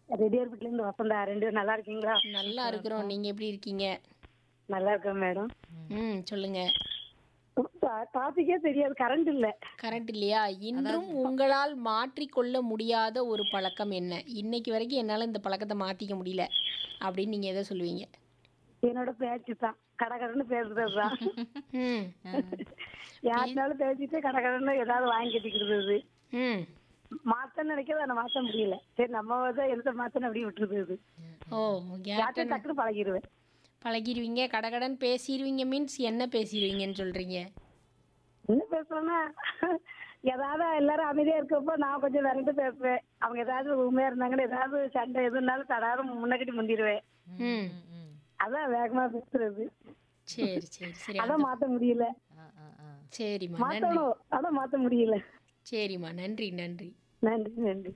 ரெடியார் வீட்ல இருந்து வசந்தா ரெண்டு பேரும் நல்லா இருக்கீங்களா நல்லா இருக்கிறோம் நீங்க எப்படி இருக்கீங்க நல்லா இருக்கேன் மேடம் ம் சொல்லுங்க டாபிக்கே தெரியாது கரண்ட் இல்ல கரெக்ட் இல்லையா இன்றும் உங்களால் மாற்றிக்கொள்ள முடியாத ஒரு பழக்கம் என்ன இன்னைக்கு வரைக்கும் என்னால இந்த பழக்கத்தை மாத்திக்க முடியல அப்படின்னு நீங்க எதை சொல்லுவீங்க என்னோட பேச்சு தான் கடகடன்னு பேசுறதுதான் ம் யாருனாலும் பேசிட்டு கடகடன்னு ஏதாவது வாங்கி கட்டிக்கிறது ம் மாத்த நினைக்கிறது அதை மாத்த முடியல சரி நம்ம தான் எழுத மாத்தணும் அப்படி விட்டுருது இது ஓ யார்கிட்ட யார்கிட்ட டக்குன்னு பழகிடுவேன் பழகிடுவீங்க கடகடன் பேசிடுவீங்க மீன்ஸ் என்ன பேசிடுவீங்கன்னு சொல்றீங்க என்ன பேசுறேன்னா ஏதாவது எல்லாரும் அமைதியா இருக்கப்போ நான் கொஞ்சம் விரண்டு பேசுவேன் அவங்க ஏதாவது உண்மையா இருந்தாங்கன்னு ஏதாவது சண்டை எதுனாலும் தடாத முன்னக்கட்டி முந்திடுவேன் ம் அதான் வேகமா பேசுறது சரி சரி சரி அதான் மாத்த முடியல ஆ, ஆ, ஆ. சரிம்மா நன்றி மாத்தணும் அதான் மாத்த முடியல சரிம்மா நன்றி நன்றி நன்றி நன்றி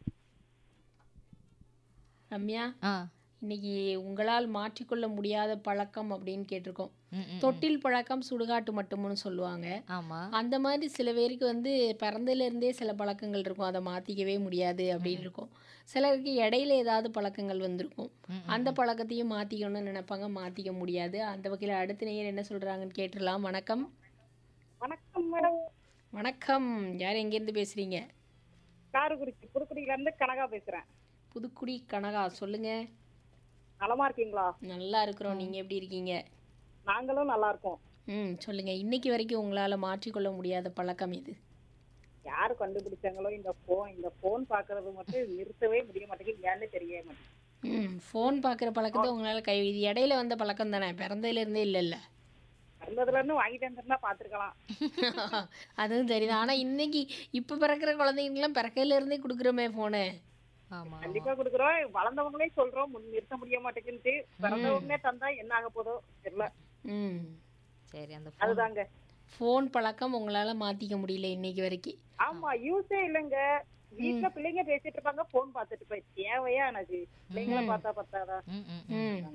ரம்யா ஆ. இன்னைக்கு உங்களால் மாற்றிக்கொள்ள முடியாத பழக்கம் அப்படின்னு கேட்டிருக்கோம் ம், ம். தொட்டில் பழக்கம் சுடுகாட்டு மட்டும்னு சொல்லுவாங்க ஆமா அந்த மாதிரி சில பேருக்கு வந்து பிறந்ததுல இருந்தே சில பழக்கங்கள் இருக்கும் அதை மாற்றிக்கவே முடியாது அப்படின்னு இருக்கும் சிலருக்கு இடையில ஏதாவது பழக்கங்கள் வந்திருக்கும் அந்த பழக்கத்தையும் மாற்றிக்கணும்னு நினைப்பாங்க மாற்றிக்க முடியாது அந்த வகையில் அடுத்த நேயர் என்ன சொல்கிறாங்கன்னு கேட்டுடலாம் வணக்கம் வணக்கம் மேடம் வணக்கம் யார் எங்கேருந்து பேசுகிறீங்க காரைக்குடி புதுக்குடியில இருந்து கனகா பேசுறேன் புதுக்குடி கனகா சொல்லுங்கள் நலமா இருக்கீங்களா நல்லா இருக்கிறோம் நீங்கள் எப்படி இருக்கீங்க நாங்களும் நல்லா இருக்கோம் ம் சொல்லுங்கள் இன்னைக்கு வரைக்கும் உங்களால் மாற்றிக்கொள்ள முடியாத பழக்கம் இது யாரு கண்டுபிடிச்சாங்களோ இந்த போன் இந்த போன் பாக்குறது மட்டும் நிறுத்தவே முடிய மாட்டேங்குது ஏன்னு தெரியவே மாட்டேங்குது ம் ஃபோன் பார்க்குற பழக்கத்தை உங்களால் கை இது இடையில வந்த பழக்கம் தானே பிறந்ததுலேருந்தே இல்லைல்ல பிறந்ததுல இருந்து வாங்கிட்டு வந்திருந்தா பாத்துருக்கலாம் அதுவும் சரிதான் ஆனால் இன்னைக்கு இப்போ பிறக்கிற குழந்தைங்களுக்குலாம் பிறக்கையில இருந்தே கொடுக்குறோமே ஃபோனு ஆமா கண்டிப்பா குடுக்குறோம் வளர்ந்தவங்களே சொல்றோம் முன் நிறுத்த முடிய மாட்டேங்குது பிறந்தவங்களே தந்தா என்ன ஆக போதோ தெரியல ம் சரி அந்த phone- அதுதாங்க ஃபோன் பழக்கம் உங்களால் மாற்றிக்க முடியல இன்னைக்கு வரைக்கும் ஆமா யூஸே இல்லைங்க வீட்டுல பிள்ளைங்க பேசிட்டு இருப்பாங்க போன் பாத்துட்டு போய் தேவையா எனக்கு பிள்ளைங்கள பார்த்தா பத்தாதா ம், ம், ம். ம்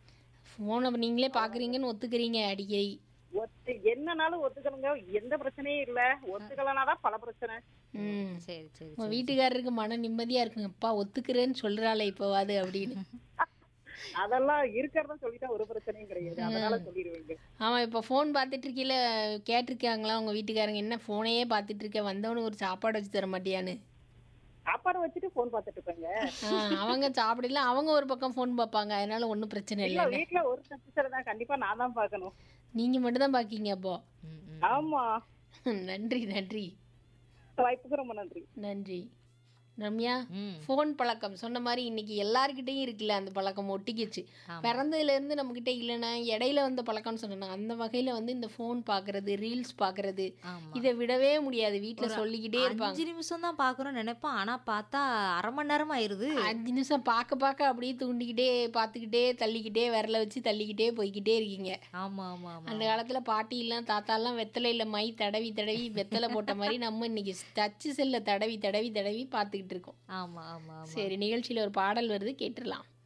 ஃபோனை நீங்களே பார்க்குறீங்கன்னு ஒத்துக்கிறீங்க அடிக்கடி ஒத்து என்னனாலும் ஒத்துக்கணுங்க எந்த பிரச்சனையும் இல்ல ஒத்துக்கலனாதான் பல பிரச்சனை ம் சரி சரி உங்கள் வீட்டுக்காரருக்கு மன நிம்மதியாக இருக்குங்க அப்பா ஒத்துக்கிறேன்னு சொல்கிறாளே இப்போவாது அப்படின்னு அதெல்லாம் இருக்கிறதா சொல்லிட்டா ஒரு பிரச்சனையும் கிடையாது அதனால சொல்லிடுவீங்க ஆமாம் இப்போ ஃபோன் பார்த்துட்டு இருக்கையில கேட்டிருக்காங்களா உங்கள் வீட்டுக்காரங்க என்ன ஃபோனையே பார்த்துட்டு இருக்க வந்தவனுக்கு ஒரு சாப்பாடு வச்சு தர மாட்டியான்னு சாப்பாடு வச்சுட்டு போன் பாத்துட்டு இருப்பேங்க ஆ, அவங்க சாப்பிடல அவங்க ஒரு பக்கம் ஃபோன் பார்ப்பாங்க அதனால ஒன்றும் பிரச்சனை இல்ல இல்லை வீட்டுல ஒரு சச்சரவு தான் கண்டிப்பா நான் தான் பாக்கணும் நீங்கள் மட்டும் தான் பார்க்கீங்க அப்போ ம், ம். ஆமா நன்றி நன்றி வாய்ப்புக்கு ரொம்ப நன்றி நன்றி ரம்யா ம். ஃபோன் பழக்கம் சொன்ன மாதிரி இன்னைக்கு எல்லார்கிட்டயும் இருக்குல்ல அந்த பழக்கம் ஒட்டிக்கிச்சு ஆமா. பிறந்ததுலேருந்து நம்மக்கிட்ட இல்லைன்னா இடையில வந்த பழக்கம்னு சொன்னேன் அந்த வகையில் வந்து இந்த ஃபோன் பார்க்கறது ரீல்ஸ் பார்க்கறது ஆமா இதை விடவே முடியாது வீட்டில் சொல்லிக்கிட்டே இருப்பாங்க அஞ்சு நிமிஷம் தான் பாக்குறோம் நினைப்போம் ஆனா பார்த்தா அரை மணி நேரம் ஆயிருது அஞ்சு நிமிஷம் பார்க்க பார்க்க அப்படியே தூண்டிக்கிட்டே பார்த்துக்கிட்டே தள்ளிக்கிட்டே விரல வச்சு தள்ளிக்கிட்டே போய்க்கிட்டே இருக்கீங்க ஆமா ஆமா ஆமா அந்த காலத்தில் பாட்டிலாம் தாத்தாலாம் வெத்தலையில் மை தடவி தடவி வெத்தலை போட்ட மாதிரி நம்ம இன்னைக்கு டச்சு செல்லை தடவி தடவி தடவி பார்த்துக்கிட்டு இருக்கோம் ஆமா ஆமா ஆமா சரி நிகழ்ச்சியில் ஒரு பாடல் வருது கேட்டுடலாம்